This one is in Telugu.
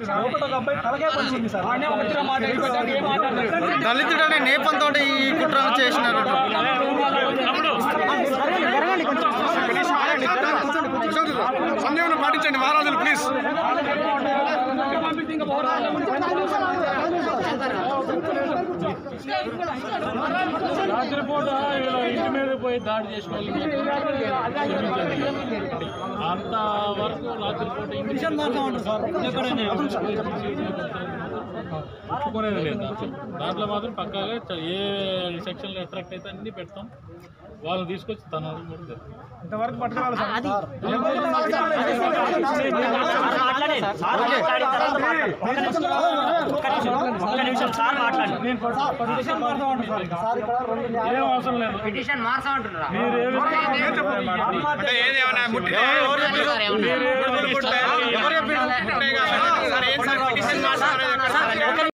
ఒకటి ఒక అబ్బాయి తలకే పడుతుంది సార్ దళితుడనే నేపంతో ఈ కుట్రను చేసినారు సంజీవన పాటించండి మహారాజులు ప్లీజ్ రాత్రిపూట ఇలా ఇంటి మీద పోయి దాడి చేసిన వాళ్ళకి అంత వరకు రాత్రిపూట ఇంటి ముట్టుకునేది లేదు దాంట్లో దాంట్లో మాత్రం పక్కాగా చ- ఏ సెక్షన్లో అట్రాక్ట్ అయితే అన్ని పెడతాం వాళ్ళని తీసుకొచ్చి తన కూడా చేస్తాం. ఇంతవరకు పట్టుకోవాలి సార్ నేను పర్మిషన్ మారుతా ఉంటాను సార్ సార్ ఇక్కడ రెండు న్యాయ ఏం అవసరం లేదు పిటిషన్ మార్చమంటున్నారా మీరు ఏ విధంగా అంటే ఏది ఏమైనా ముట్టితే ఎవరు చెప్పారు? ఎవరు చెప్పారు? ముట్టే కాదు. సార్ ఏం సార్ పిటిషన్ మాట్లాడలేదు